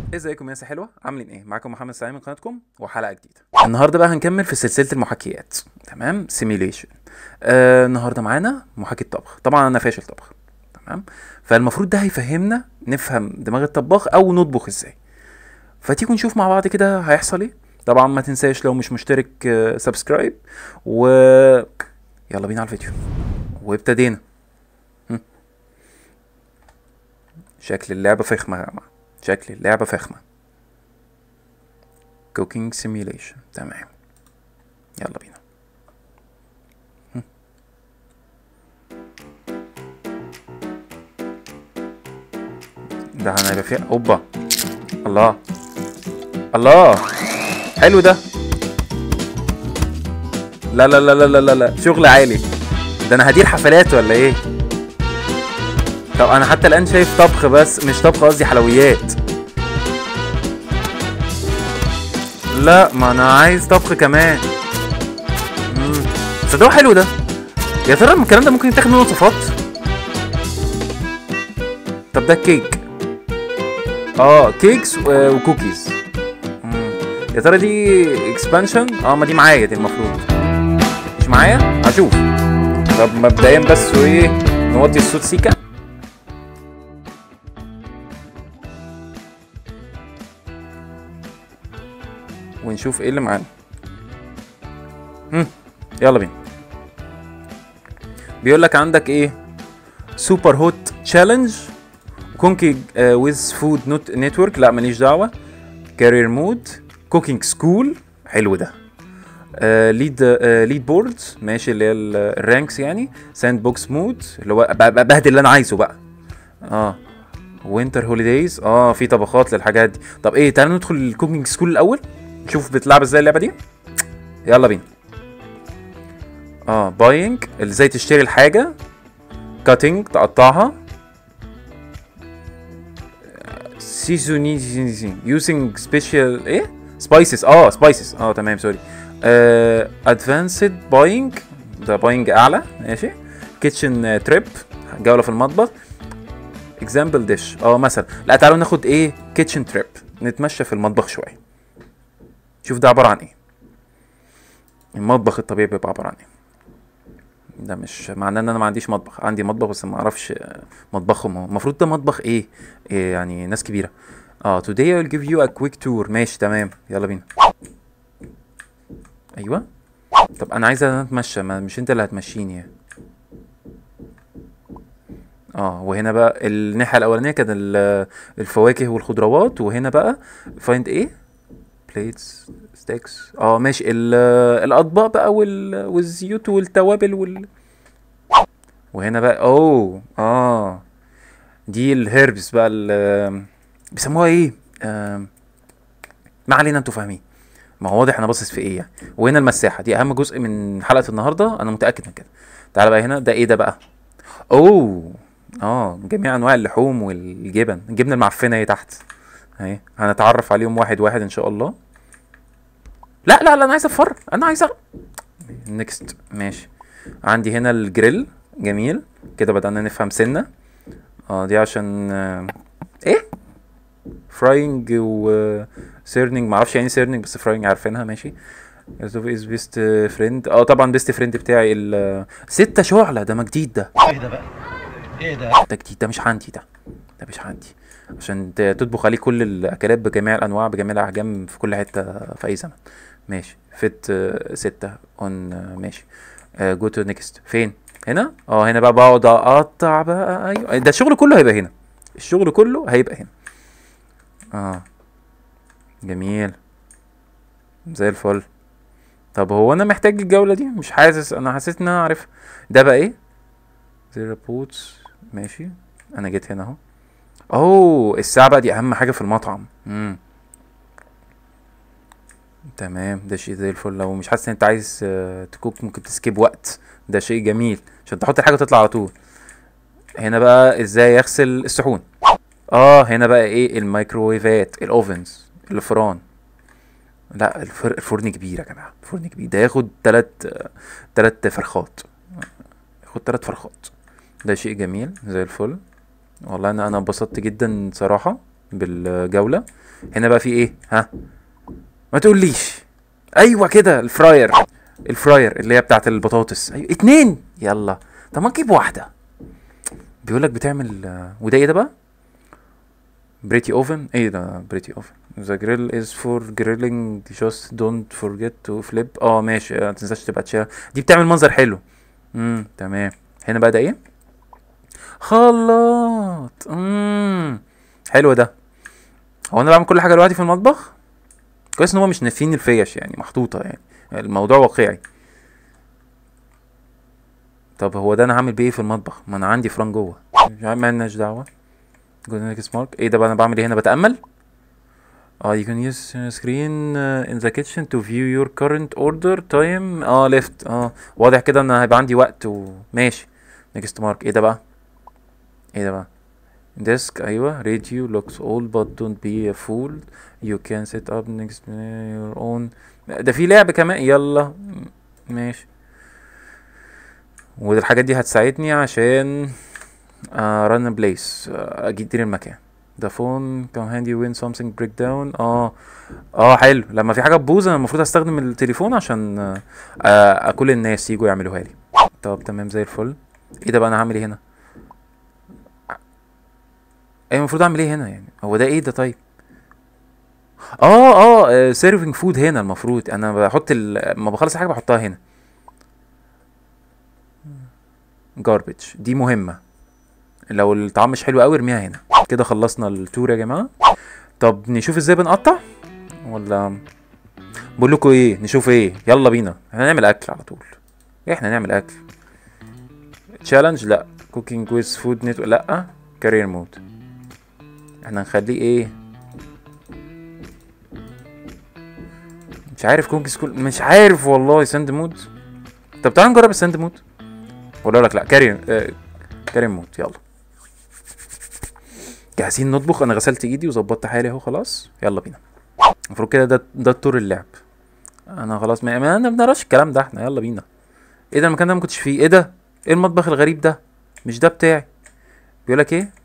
ازيكم يا ناس حلوه عاملين ايه معاكم محمد سعيد من قناتكم وحلقه جديده النهارده بقى هنكمل في سلسله المحاكيات تمام سيميليشن آه النهارده معانا محاكي الطبخ طبعا انا فاشل طبخ تمام فالمفروض ده هيفهمنا نفهم دماغ الطباخ او نطبخ ازاي فتيجوا نشوف مع بعض كده هيحصل ايه طبعا ما تنساش لو مش مشترك آه، سبسكرايب و يلا بينا على الفيديو وابتدينا هم. شكل اللعبة فخمة يا جماعة شكل اللعبة فخمة cooking simulation تمام يلا بينا هم. ده هنبقى فيها اوبا الله الله حلو ده لا لا لا لا لا لا لا شغل عالي ده انا هدير حفلات ولا ايه طب انا حتى الان شايف طبخ بس مش طبخ قصدي حلويات لا ما انا عايز طبخ كمان امم صدق حلو ده يا ترى الكلام ده ممكن يتاخد منه وصفات طب ده كيك اه كيكس و- وكوكيز مم. يا ترى دي اكسبانشن اه ما دي معايا دي المفروض مش معايا هشوف طب مبدئيا بس وايه نوطي الصوت سيكا ونشوف ايه اللي معانا هم، يلا بينا بيقول لك عندك ايه سوبر هوت تشالنج كونكي ويز فود نوت نتورك لا ماليش دعوه كارير مود كوكينج سكول حلو ده ليد ليد بورد ماشي اللي هي ال- الرانكس يعني ساند بوكس مود اللي هو ب- ب- بهدل اللي انا عايزه بقى اه وينتر هوليديز اه في طبخات للحاجات دي طب ايه تعالى ندخل الكوكينج سكول الاول نشوف بتلعب ازاي اللعبه دي يلا بينا اه باينج ازاي تشتري الحاجه كاتنج تقطعها سيزوني يوزنج سبيشال ايه سبايسز اه سبايسز اه تمام سوري ادفانسد باينج ده باينج اعلى ماشي كيتشن تريب جوله في المطبخ اكزامبل ديش اه مثلا لا تعالوا ناخد ايه كيتشن تريب نتمشى في المطبخ شويه شوف ده عباره عن ايه المطبخ الطبيعي بيبقى عباره عن ايه ده مش معناه ان انا ما عنديش مطبخ عندي مطبخ بس ما اعرفش آه، مطبخهم هو المفروض ده مطبخ ايه, إيه يعني ناس كبيره اه today I will give you a quick tour ماشي تمام يلا بينا ايوه طب انا عايز انا اتمشى ما مش انت اللي هتمشيني اه وهنا بقى الناحيه الاولانيه كان ال- الفواكه والخضروات وهنا بقى فايند ايه بليتس ستيكس اه ماشي ال- الاطباق بقى وال... والزيوت والتوابل وال وهنا بقى اوه اه دي الهيربس بقى ال بيسموها ايه آم، ما علينا انتوا فاهمين ما هو واضح انا باصص في ايه يعني وهنا المساحه دي اهم جزء من حلقه النهارده انا متاكد من كده تعالى بقى هنا ده ايه ده بقى اوه اه جميع انواع اللحوم والجبن الجبنه المعفنه اهي تحت اهي هنتعرف عليهم واحد واحد ان شاء الله لا لا لا انا عايز اتفرج انا عايز نيكست ماشي عندي هنا الجريل جميل كده بدأنا نفهم سنة اه دي عشان آه، ايه فراينج و سيرنينج معرفش يعني سيرنينج بس فراينج عارفينها ماشي يوسف از بيست فريند اه طبعا بيست فريند بتاعي ال ستة شعلة ده ما جديد ده ايه ده بقى؟ ايه ده؟ ده جديد ده مش عندي ده ده مش عندي عشان ت- تطبخ عليه كل الاكلات بجميع الانواع بجميع الاحجام في كل حته في اي زمن ماشي فت آه، ستة اون ماشي جو تو نيكست فين هنا اه هنا بقى بقعد اقطع بقى ايوه ده الشغل كله هيبقى هنا الشغل كله هيبقى هنا اه جميل زي الفل طب هو انا محتاج الجولة دي مش حاسس انا حسيت ان انا عارف ده بقى ايه زيرو بوتس ماشي انا جيت هنا اهو اوه الساعة بقى دي اهم حاجة في المطعم امم تمام ده شيء زي الفل لو مش حاسس ان انت عايز آه، تكوك ممكن تسكيب وقت ده شيء جميل عشان تحط الحاجة تطلع على طول هنا بقى ازاي اغسل الصحون اه هنا بقى ايه الميكروويفات الاوفنز الفران لا الفر... الفرن كبير يا جماعه الفرن كبير ده ياخد تلات تلات فرخات ياخد تلات فرخات ده شيء جميل زي الفل والله انا انا انبسطت جدا صراحه بالجوله هنا بقى في ايه ها ما تقوليش ايوه كده الفراير الفراير اللي هي بتاعت البطاطس ايوه اتنين يلا طب ما نجيب واحده بيقول لك بتعمل آه، وده ايه ده بقى بريتي اوفن ايه ده بريتي اوفن ذا جريل از فور جريلينج جاست دونت فورجيت تو فليب اه ماشي آه، ما تنساش تبقى تشير دي بتعمل منظر حلو امم تمام هنا بقى ده ايه خلاط امم حلو ده هو انا بعمل كل حاجه دلوقتي في المطبخ كويس ان هو مش ناسيين الفيش يعني محطوطه يعني الموضوع واقعي طب هو ده انا هعمل بيه ايه في المطبخ ما انا عندي فران جوه مش عارف مالناش دعوه جونيك سمارك ايه ده بقى انا بعمل ايه هنا بتامل اه you can use uh, screen uh, in the kitchen to view your current order time اه left اه واضح كده ان هيبقى عندي وقت وماشي next mark ايه ده بقى ايه ده بقى desk ايوه radio looks all but don't be a fool you can set up next your own ده في لعب كمان يلا ماشي والحاجات دي هتساعدني عشان رن بليس اجيب المكان ده فون كان هاندي وين something break down اه اه حلو لما في حاجه تبوظ انا المفروض استخدم التليفون عشان آه آه كل الناس يجوا يعملوها لي طب تمام زي الفل ايه ده بقى انا هعمل ايه هنا ايه المفروض اعمل ايه هنا يعني هو ده ايه ده طيب اه اه سيرفنج فود هنا المفروض انا بحط ال- ما بخلص حاجه بحطها هنا جاربج دي مهمه لو الطعام مش حلو قوي ارميها هنا كده خلصنا التور يا جماعه طب نشوف ازاي بنقطع ولا بقول لكم ايه نشوف ايه يلا بينا احنا نعمل اكل على طول احنا نعمل اكل تشالنج لا كوكينج ويز فود نت لا كارير مود احنا نخليه ايه مش عارف كونج سكول مش عارف والله ساند مود طب تعال نجرب الساند مود ولا لك لا كارير آه كارير مود يلا جاهزين نطبخ انا غسلت ايدي وظبطت حالي اهو خلاص يلا بينا المفروض كده ده ده الطور اللعب انا خلاص ما, ما انا بنقراش الكلام ده احنا يلا بينا ايه ده المكان ده ما كنتش فيه ايه ده ايه المطبخ الغريب ده مش ده بتاعي بيقول لك ايه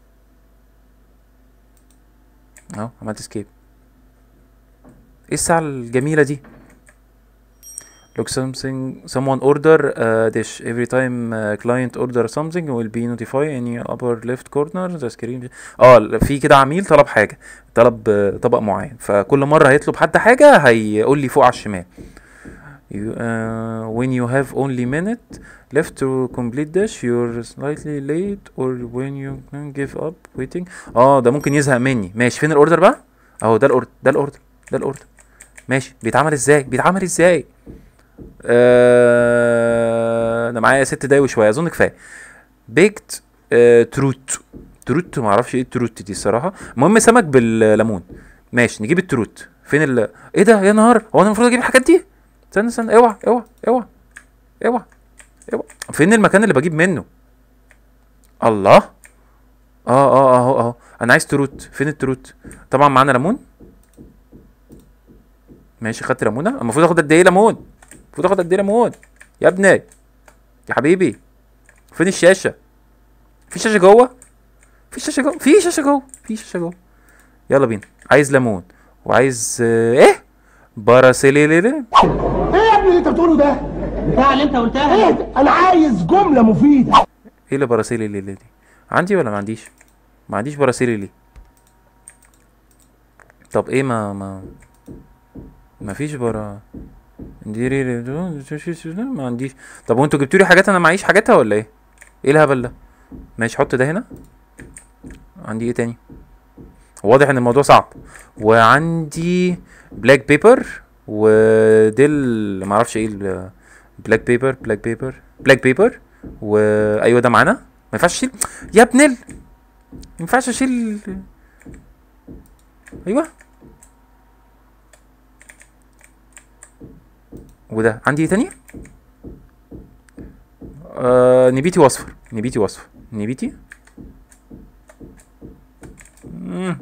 اهو عملت سكيب ايه الساعة الجميلة دي look something someone order a dish every time uh, client order something will be notified in your upper left corner the screen اه في كده عميل طلب حاجة طلب آه، طبق معين فكل مرة هيطلب حد حاجة هيقول لي فوق على الشمال you, uh, when you have only minute left to complete dish you're slightly late or when you can give up waiting اه ده ممكن يزهق مني ماشي فين الاوردر بقى اهو ده الاوردر ده الاوردر ده الاوردر ماشي بيتعمل ازاي بيتعمل ازاي آه، انا معايا ست دقايق وشويه اظن كفايه بيكت آه، تروت تروت ما اعرفش ايه التروت دي الصراحه المهم سمك بالليمون ماشي نجيب التروت فين ال ايه ده يا نهار هو انا المفروض اجيب الحاجات دي استنى استنى اوعى اوعى اوعى اوعى اوعى فين المكان اللي بجيب منه الله اه اه اهو اهو انا عايز تروت فين التروت طبعا معانا ليمون ماشي خدت ليمونه المفروض اخد قد ايه ليمون المفروض اخد قد ايه ليمون يا ابني يا حبيبي فين الشاشه في شاشه جوه في شاشه جوه في شاشه جوه في شاشه جوه يلا بينا عايز ليمون وعايز آه، ايه باراسيليلي ايه يا ابني اللي انت بتقوله ده؟ بتاع اللي انت قلتها ايه ده؟ انا عايز جملة مفيدة ايه اللي باراسيليلي دي عندي ولا ما عنديش ما عنديش باراسيليلي طب ايه ما ما ما فيش برا ديري- ما عنديش طب وانتوا جبتوا لي حاجات انا معيش حاجاتها ولا ايه ايه الهبل ده ماشي حط ده هنا عندي ايه تاني واضح ان الموضوع صعب وعندي بلاك بيبر وديل ما اعرفش ايه بلاك بيبر بلاك بيبر بلاك بيبر وايوه ده معانا ما ينفعش اشيل يا ابن ال ما ينفعش اشيل ايوه وده عندي ايه تاني آه نبيتي واصفر نبيتي واصفر نبيتي مم.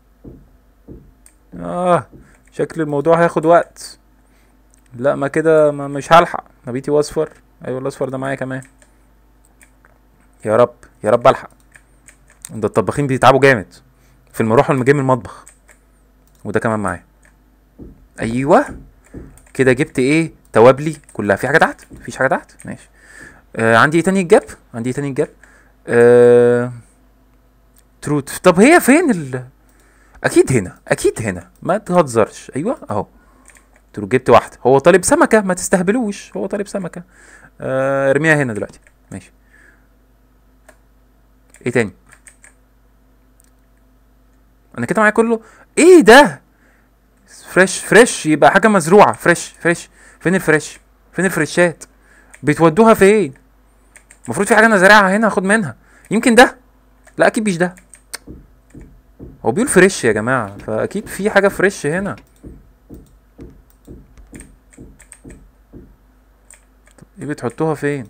اه شكل الموضوع هياخد وقت لا ما كده ما مش هلحق نبيتي واصفر ايوه الاصفر ده معايا كمان يا رب يا رب الحق ده الطباخين بيتعبوا جامد في المروحه والمجاي من المطبخ وده كمان معاه ايوه كده جبت ايه توابلي كلها في حاجه تحت مفيش حاجه تحت ماشي آه عندي ايه تاني الجاب عندي ايه تاني الجاب آه تروت طب هي فين ال اكيد هنا اكيد هنا ما تهزرش ايوه اهو تروت جبت واحده هو طالب سمكه ما تستهبلوش هو طالب سمكه آه ارميها هنا دلوقتي ماشي ايه تاني انا كده معايا كله ايه ده فريش فريش يبقى حاجه مزروعه فريش فريش فين الفريش فين الفريشات بتودوها فين المفروض في حاجه انا زارعها هنا اخد منها يمكن ده لا اكيد مش ده هو بيقول فريش يا جماعه فاكيد في حاجه فريش هنا طب ايه بتحطوها فين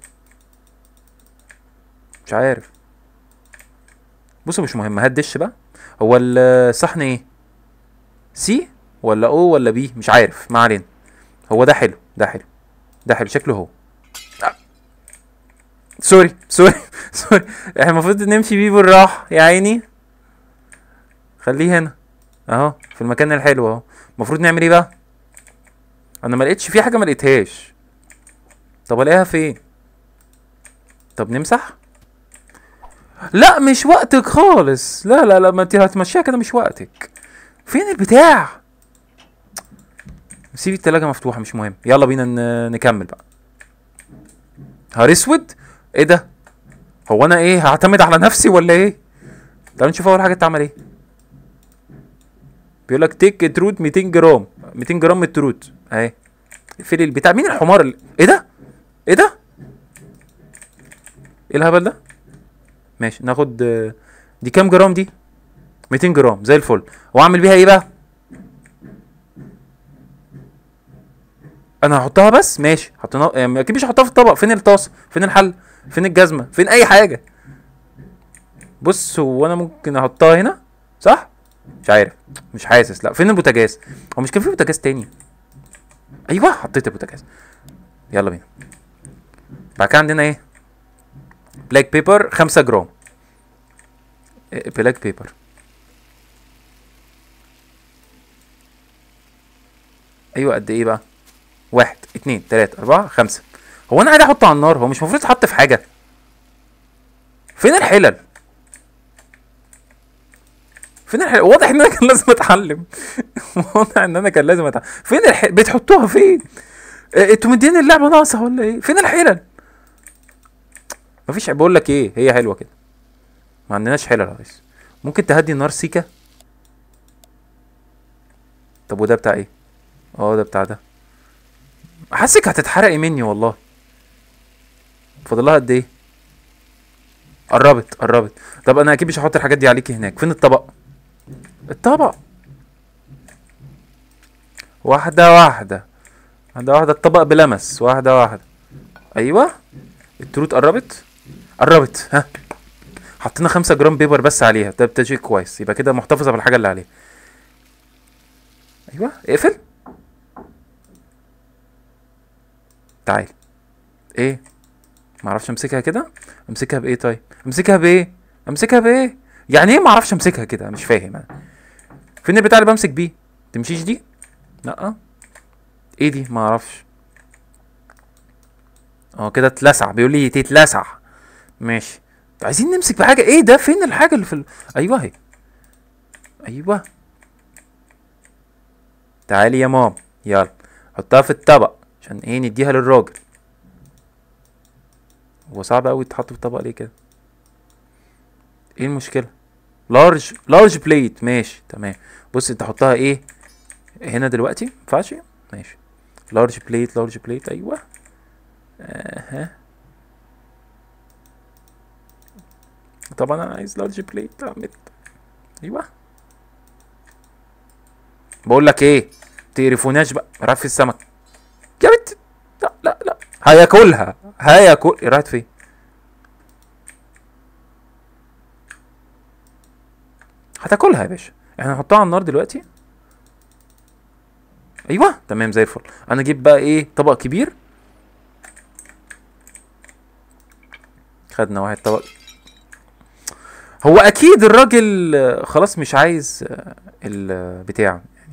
مش عارف بصوا مش مهم هات دش بقى هو الصحن ايه سي ولا او ولا بي مش عارف ما علينا هو ده حلو ده حلو ده حلو شكله هو آه. سوري سوري سوري احنا المفروض نمشي بيه بالراحه يا عيني خليه هنا اهو في المكان الحلو اهو المفروض نعمل ايه بقى انا ما لقيتش في حاجه ما لقيتهاش طب الاقيها فين طب نمسح لا مش وقتك خالص لا لا لا ما انت هتمشيها كده مش وقتك فين البتاع سيب التلاجة مفتوحة مش مهم يلا بينا ن- نكمل بقى نهار اسود ايه ده هو انا ايه هعتمد على نفسي ولا ايه تعالوا نشوف اول حاجة اتعمل ايه بيقول لك تيك تروت 200 جرام 200 جرام من التروت اهي اقفلي البتاع مين الحمار اللي... ايه ده ايه ده ايه الهبل ده ماشي ناخد آه، دي كام جرام دي 200 جرام زي الفل واعمل بيها ايه بقى انا هحطها بس ماشي حطينا يعني اكيد مش هحطها في الطبق فين الطاسه فين الحل فين الجزمه فين اي حاجه بص هو انا ممكن احطها هنا صح مش عارف مش حاسس لا فين البوتاجاز هو مش كان في بوتاجاز تاني ايوه حطيت البوتاجاز يلا بينا بعد كده عندنا ايه بلاك بيبر 5 جرام إيه، بلاك بيبر ايوه قد ايه بقى واحد اتنين تلاتة اربعة خمسة هو انا قاعد احطه على النار هو مش المفروض يتحط في حاجة فين الحلل فين الحلل واضح ان انا كان لازم اتعلم واضح ان انا كان لازم اتعلم فين الحلل بتحطوها فين إيه، انتوا مدين اللعبة ناقصة ولا ايه فين الحلل مفيش بقول لك ايه هي حلوة كده ما عندناش حلل يا ريس ممكن تهدي النار سيكا طب وده بتاع ايه اه ده بتاع ده حاسك هتتحرقي مني والله فاضل لها قد ايه قربت قربت طب انا اكيد مش هحط الحاجات دي عليكي هناك فين الطبق الطبق واحدة واحدة واحدة واحدة الطبق بلمس واحدة واحدة ايوه التروت قربت قربت ها حطينا خمسة جرام بيبر بس عليها ده ده شيء كويس يبقى كده محتفظة بالحاجة اللي عليها ايوه اقفل تعال ايه معرفش امسكها كده امسكها بايه طيب امسكها بايه امسكها بايه يعني ايه معرفش امسكها كده مش فاهم انا فين البتاع اللي بمسك بيه تمشيش دي لا ايه دي معرفش اه كده اتلسع بيقول لي تتلسع ماشي عايزين نمسك بحاجه ايه ده فين الحاجه اللي في ال... ايوه اهي ايوه تعالي يا مام يلا حطها في الطبق عشان ايه نديها للراجل هو صعب قوي تحط في الطبق ليه كده ايه المشكله لارج لارج بليت ماشي تمام بص انت حطها ايه هنا دلوقتي مينفعش ماشي لارج بليت لارج بليت ايوه اها طبعا انا عايز لارج بليت اعمل ايوه بقول لك ايه تقرفوناش بقى رفي السمك يا بنت لا لا لا هياكلها هياكل راحت فين هتاكلها يا باشا احنا هنحطها على النار دلوقتي ايوه تمام زي الفل انا اجيب بقى ايه طبق كبير خدنا واحد طبق هو اكيد الراجل آه، خلاص مش عايز آه، البتاع يعني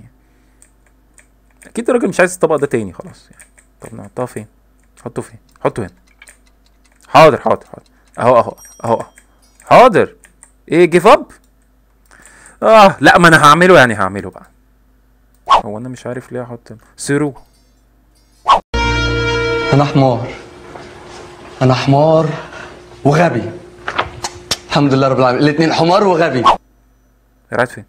اكيد الراجل مش عايز الطبق ده تاني خلاص يعني طب نحطها فين حطه فين حطه هنا حاضر حاضر حاضر اهو اهو اهو اهو حاضر ايه جيف اب اه لا ما انا هعمله يعني هعمله بقى هو انا مش عارف ليه احط سيرو أنا حمار أنا حمار وغبي الحمد لله رب العالمين الاثنين حمار وغبي قاعد فين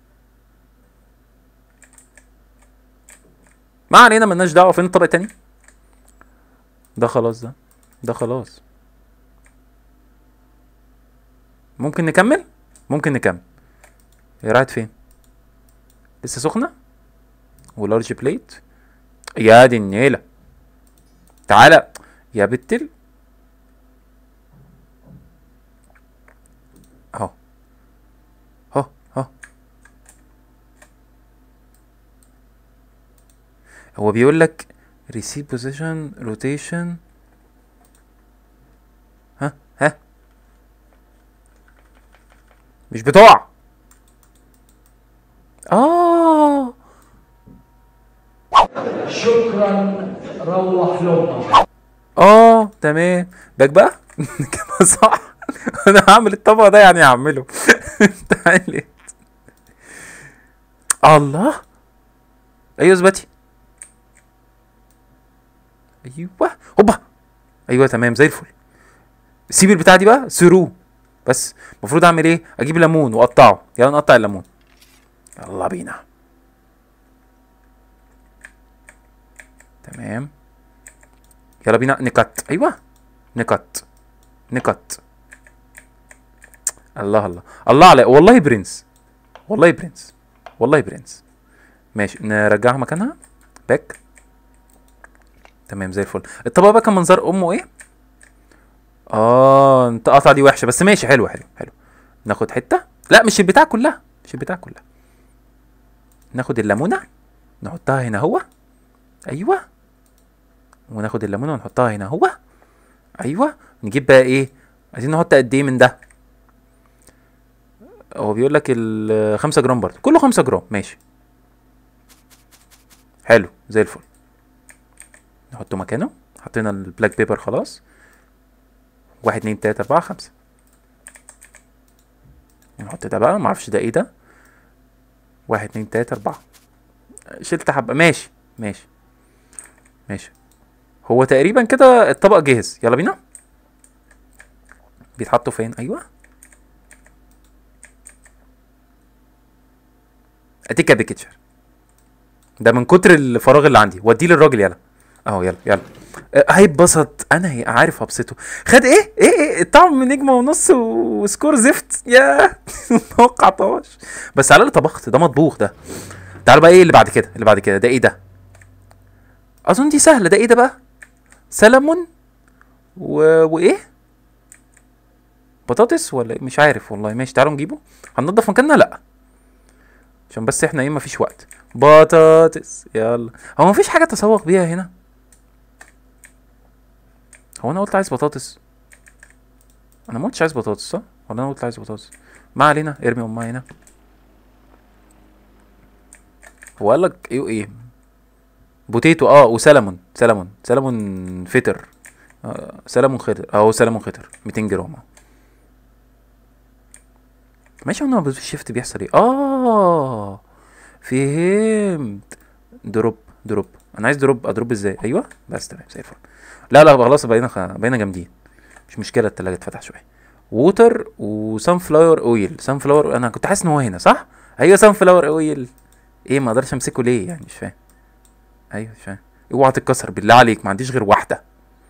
ما علينا ملناش دعوه فين الطبق التاني ده خلاص ده ده خلاص ممكن نكمل ممكن نكمل هي راحت فين لسه سخنه ولارج بليت يا دي النيله تعالى يا بتل اهو اهو اهو هو بيقول لك receive position rotation ها ها مش بتوع اه شكرا روح لامك اه تمام باك بقى كده صح انا هعمل الطبق ده يعني هعمله تعالي الله ايوه اثبتي ايوه هوبا ايوه تمام زي الفل سيب البتاع دي بقى سرو بس المفروض اعمل ايه اجيب ليمون واقطعه يلا نقطع الليمون يلا بينا تمام يلا بينا نكت ايوه نكت نكت الله الله الله عليك والله برنس والله برنس والله برنس ماشي نرجعها مكانها باك تمام زي الفل الطبق بقى كان منظر امه ايه اه انت قطع دي وحشه بس ماشي حلو حلو حلو ناخد حته لا مش البتاع كلها مش البتاع كلها ناخد الليمونه نحطها هنا هو ايوه وناخد الليمونه ونحطها هنا هو ايوه نجيب بقى ايه عايزين نحط قد ايه من ده هو بيقول لك ال 5 جرام برضه كله 5 جرام ماشي حلو زي الفل نحطه مكانه حطينا البلاك بيبر خلاص واحد اتنين تلاتة أربعة خمسة نحط ده بقى معرفش ده ايه ده واحد اتنين تلاتة أربعة شلت حبة ماشي ماشي ماشي هو تقريبا كده الطبق جاهز يلا بينا بيتحطوا فين ايوه اتيكا بيكتشر ده من كتر الفراغ اللي عندي وديه للراجل يلا اهو يلا يلا أه، هيتبسط انا هي- عارف ابسطه خد ايه ايه ايه الطعم من نجمه ونص وسكور زفت يا متوقعتهاش بس على الاقل طبخت ده مطبوخ ده تعالوا بقى ايه اللي بعد كده اللي بعد كده ده ايه ده اظن دي سهله ده ايه ده بقى سلمون و... وايه بطاطس ولا إيه؟ مش عارف والله ماشي تعالوا نجيبه هننضف مكاننا لا عشان بس احنا ايه مفيش وقت بطاطس يلا هو مفيش حاجه تسوق بيها هنا هو انا قلت عايز بطاطس انا ما قلتش عايز بطاطس صح ولا انا قلت عايز بطاطس ما علينا ارمي امها هنا هو قال لك ايه وايه بوتيتو اه وسلمون سلمون سلمون فطر آه سلمون خضر اهو سلمون خضر 200 جرام اهو ماشي انا الشيفت بيحصل ايه اه فهمت دروب دروب انا عايز دروب اضرب ازاي ايوه بس تمام زي الفل لا لا خلاص بقينا خ... بقينا جامدين مش مشكله التلاجة اتفتح شويه ووتر وسان فلاور اويل سان فلاور انا كنت حاسس ان هو هنا صح ايوه سان فلاور اويل ايه ما اقدرش امسكه ليه يعني مش فاهم ايوه مش فاهم اوعى تتكسر بالله عليك ما عنديش غير واحده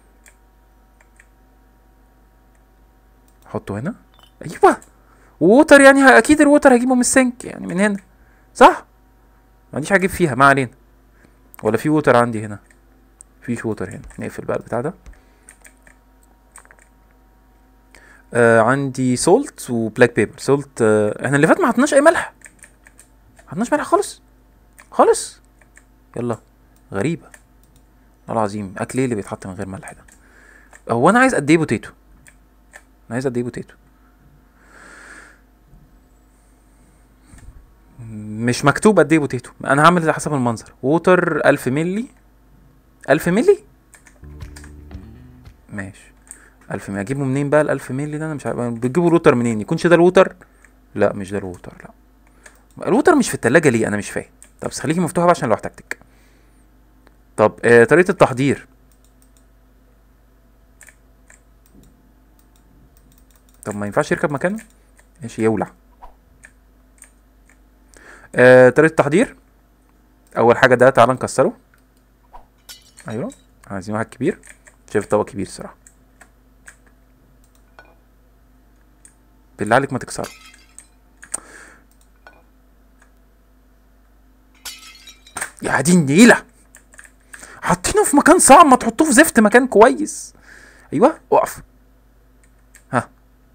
حطه هنا ايوه ووتر يعني ه- اكيد الووتر هجيبه من السنك يعني من هنا صح ما عنديش هجيب فيها ما علينا ولا في ووتر عندي هنا فيش ووتر هنا نقفل بقى البتاع ده آه عندي سولت وبلاك بيبر سولت آه احنا اللي فات ما حطيناش اي ملح ما حطيناش ملح خالص خالص يلا غريبة والله العظيم اكل ايه اللي بيتحط من غير ملح ده هو انا عايز قد ايه بوتيتو انا عايز قد ايه بوتيتو مش مكتوب قد ايه بوتيتو انا هعمل على حسب المنظر ووتر 1000 ملي 1000 ملي ماشي 1000 ملي اجيبه منين بقى ال 1000 ملي ده انا مش عارف بتجيبوا الوتر منين يكونش ده الوتر لا مش ده الوتر لا الوتر مش في التلاجة ليه انا مش فاهم طب بس خليكي مفتوحه بقى عشان لو احتجتك طب آه طريقه التحضير طب ما ينفعش يركب مكانه ماشي يولع آه طريقه التحضير اول حاجه ده تعالى نكسره ايوه عايزين واحد كبير شايف طبق كبير الصراحه بالله عليك ما تكسره يا دي النيلة حاطينه في مكان صعب ما تحطوه في زفت مكان كويس ايوه اقف ها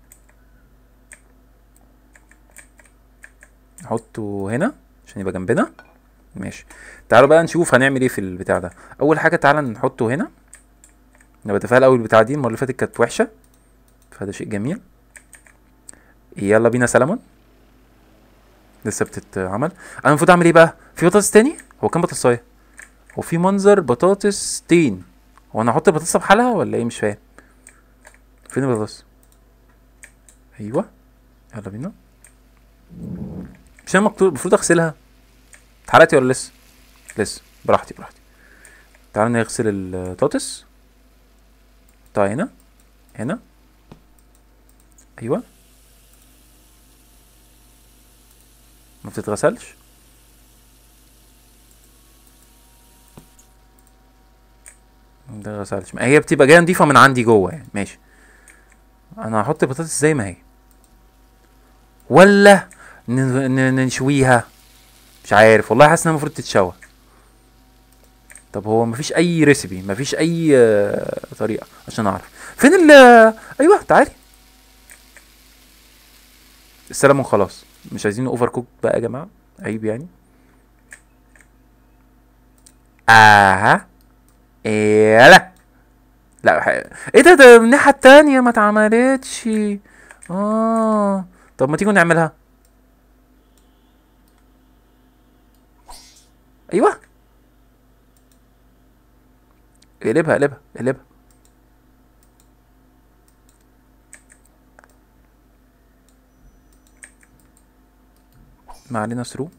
نحطه هنا عشان يبقى جنبنا ماشي تعالوا بقى نشوف هنعمل ايه في البتاع ده اول حاجه تعالى نحطه هنا انا بتفائل قوي البتاعه دي المره اللي فاتت كانت وحشه فده شيء جميل يلا بينا سلمون لسه بتتعمل انا المفروض اعمل ايه بقى في بطاطس تاني هو كام بطاطسايه هو في منظر بطاطس تين هو انا احط البطاطس بحالها ولا ايه مش فاهم فين البطاطس ايوه يلا بينا مش انا مكتوب المفروض اغسلها اتحرقتي ولا لسه لسه براحتي براحتي تعالى نغسل البطاطس طيب هنا هنا ايوه ما بتتغسلش ده غسلش ما هي بتبقى جايه نضيفه من عندي جوه يعني ماشي انا هحط البطاطس زي ما هي ولا ن- ن- نشويها مش عارف والله حاسس انها المفروض تتشوى طب هو مفيش اي ريسيبي مفيش اي آه، طريقه عشان اعرف فين ال ايوه تعالي السلمون خلاص مش عايزين اوفر كوك بقى يا جماعه عيب يعني اها ايه لا لا ح- ايه ده ده من الناحيه التانية ما اتعملتش اه طب ما تيجوا نعملها ايوه اقلبها اقلبها اقلبها ما علينا ثرو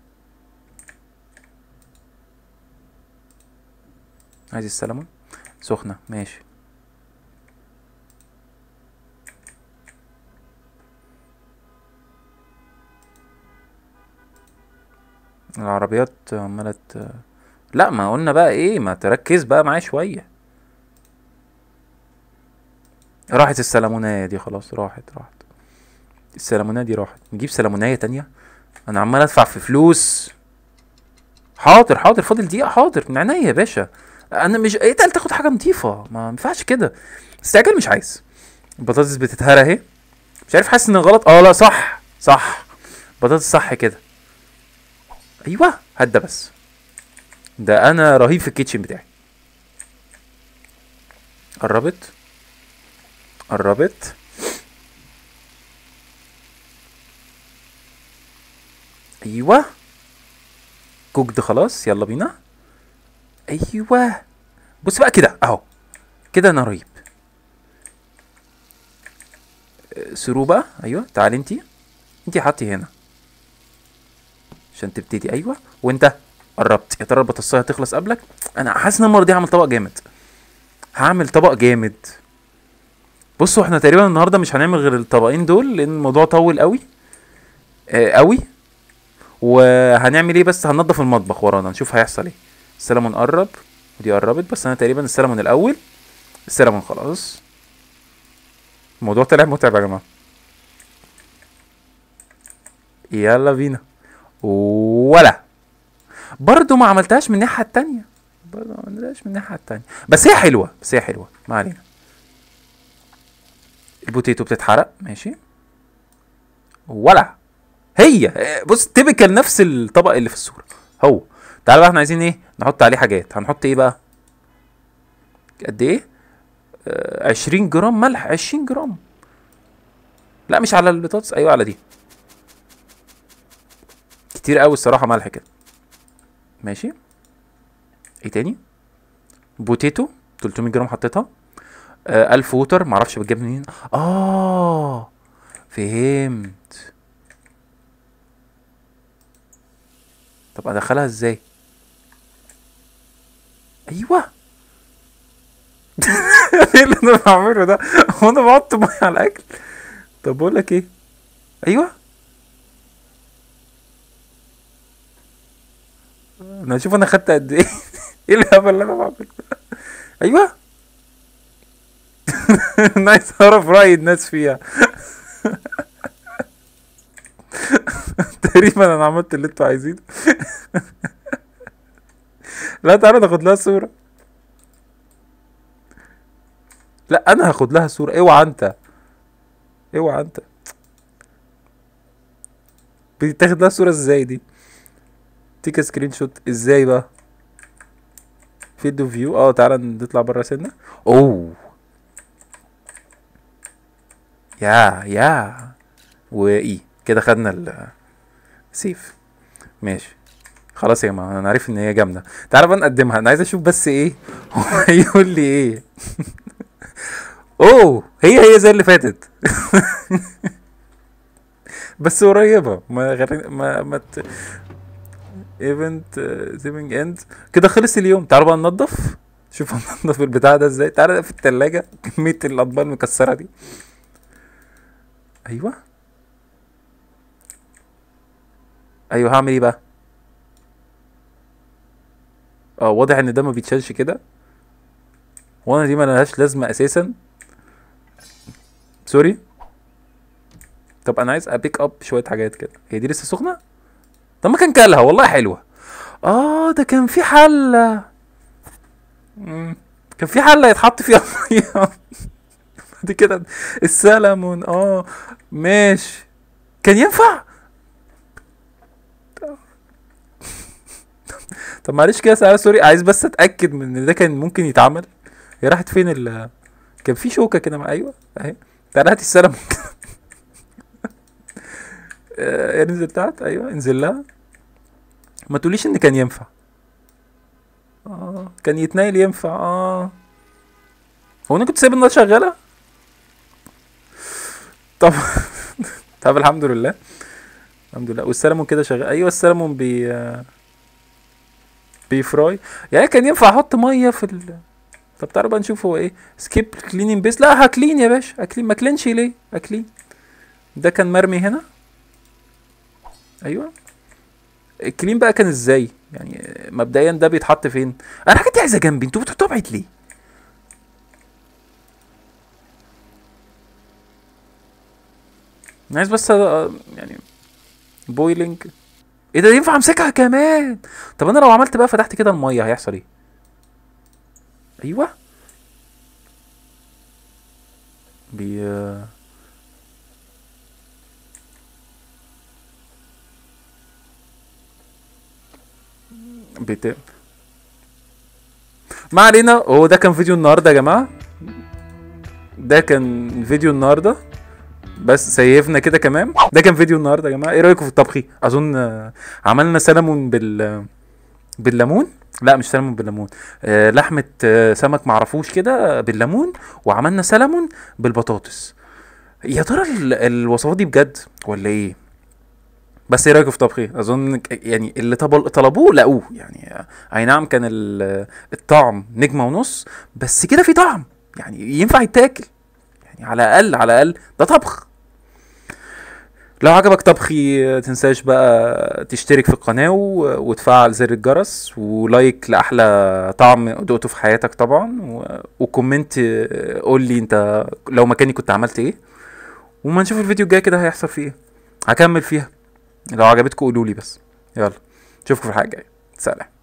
عايز السلمون سخنة ماشي العربيات عمالة ت- لا ما قلنا بقى ايه ما تركز بقى معايا شوية راحت السلمونية دي خلاص راحت راحت السلمونية دي راحت نجيب سلمونية تانية انا عمال ادفع في فلوس حاضر حاضر فاضل دقيقة حاضر من عينيا يا باشا انا مش ايه تقل تاخد حاجة نضيفة ما ينفعش كده استعجال مش عايز البطاطس بتتهرى اهي مش عارف حاسس ان غلط اه لا صح صح بطاطس صح كده ايوه هات ده بس ده انا رهيب في الكيتشن بتاعي قربت قربت ايوه كوكد خلاص يلا بينا ايوه بص بقى كده اهو كده انا رهيب أه، سرو بقى ايوه تعالي انتي انتي حطي هنا عشان تبتدي ايوه وانت قربت يا ترى البطاطسايه هتخلص قبلك انا حاسس ان المره دي هعمل طبق جامد هعمل طبق جامد بصوا احنا تقريبا النهارده مش هنعمل غير الطبقين دول لان الموضوع طول قوي آه قوي وهنعمل ايه بس هننضف المطبخ ورانا نشوف هيحصل ايه السلمون قرب ودي قربت بس انا تقريبا السلمون الاول السلمون خلاص الموضوع طلع متعب يا جماعه يلا بينا ولا برضو ما عملتهاش من الناحيه التانية برضو ما عملتهاش من الناحيه التانية بس هي حلوه بس هي حلوه ما علينا البوتيتو بتتحرق ماشي ولا هي بص تبكل نفس الطبق اللي في الصوره هو تعالى بقى احنا عايزين ايه نحط عليه حاجات هنحط ايه بقى قد ايه آه 20 جرام ملح 20 جرام لا مش على البطاطس ايوه على دي كتير قوي الصراحه ملح كده ماشي ايه تاني بوتيتو 300 جرام حطيتها آه 1000 ووتر معرفش بتجيب منين اه فهمت طب ادخلها ازاي ايوه ايه اللي انا بعمله ده هو انا بحط ميه على الاكل طب بقول لك ايه ايوه انا اشوف انا خدت قد ايه ايه الهبل اللي انا بعمله ده ايوه انا عايز اعرف راي الناس فيها تقريبا انا عملت اللي انتوا عايزينه لا تعالى ناخد لها صورة لا انا هاخد لها صورة اوعى انت اوعى انت بتاخد لها صورة ازاي دي تيك سكرين شوت ازاي بقى فيديو فيو اه تعالى نطلع بره سنة اوه يا يا واي كده خدنا ال سيف ماشي خلاص يا جماعه انا عارف ان هي جامده تعالى بقى نقدمها انا عايز اشوف بس ايه هو هيقول لي ايه اوه هي هي زي اللي فاتت بس قريبه ما غير ما ما ت... ايفنت سيفنج اند كده خلص اليوم تعالوا بقى ننضف شوف هننضف البتاع ده ازاي تعالى في التلاجة كمية الأطباق المكسرة دي أيوه أيوه هعمل ايه بقى اه واضح ان ده ما بيتشالش كده وانا دي ما لهاش لازمه اساسا سوري طب انا عايز ابيك اب شويه حاجات كده هي دي لسه سخنه طب ما كان كلها والله حلوه اه ده كان في حله مم. كان في حله يتحط فيها ميه دي كده السلمون اه ماشي كان ينفع طب معلش كده سؤال سوري عايز بس اتاكد من ان ده كان ممكن يتعمل هي راحت فين ال كان في شوكه كده مع ايوه اهي تعالى هاتي السلمون كده آه، انزل تحت ايوه انزل لها ما تقوليش ان كان ينفع اه كان يتنايل ينفع اه هو انا كنت سايب النار شغاله طب طب الحمد لله الحمد لله والسلمون كده شغال ايوه السلمون بي آه، بيفراي يعني كان ينفع احط ميه في ال طب تعالوا بقى نشوف هو ايه سكيب كليننج بيس لا هكلين يا باشا اكلين ما كلينش ليه اكلين ده كان مرمي هنا ايوه الكلين بقى كان ازاي يعني مبدئيا ده بيتحط فين انا الحاجات دي عايزه جنبي انتوا بتحطوها بعيد ليه أنا عايز بس أ- يعني بويلنج ايه ده ينفع امسكها كمان طب انا لو عملت بقى فتحت كده الميه هيحصل ايه ايوه بي بت... ما علينا هو ده كان فيديو النهارده يا جماعه ده كان فيديو النهارده بس سيفنا كده كمان ده كان فيديو النهارده يا جماعه ايه رايكم في الطبخي اظن آه، عملنا سلمون بال بالليمون لا مش سلمون بالليمون آه لحمه آه سمك معرفوش كده بالليمون وعملنا سلمون بالبطاطس يا ترى ال- الوصفات دي بجد ولا ايه بس ايه رايكم في طبخي اظن ك- يعني اللي طب- طلبوه لقوه يعني آه، اي نعم كان ال- الطعم نجمه ونص بس كده في طعم يعني ينفع يتاكل يعني على الاقل على الاقل ده طبخ لو عجبك طبخي تنساش بقى تشترك في القناة و- وتفعل زر الجرس ولايك لأحلى طعم دقته في حياتك طبعا و- وكومنت قول لي انت لو مكاني كنت عملت ايه وما نشوف الفيديو الجاي كده هيحصل فيه ايه هكمل فيها لو عجبتكم قولوا لي بس يلا اشوفكم في الحلقة الجاية سلام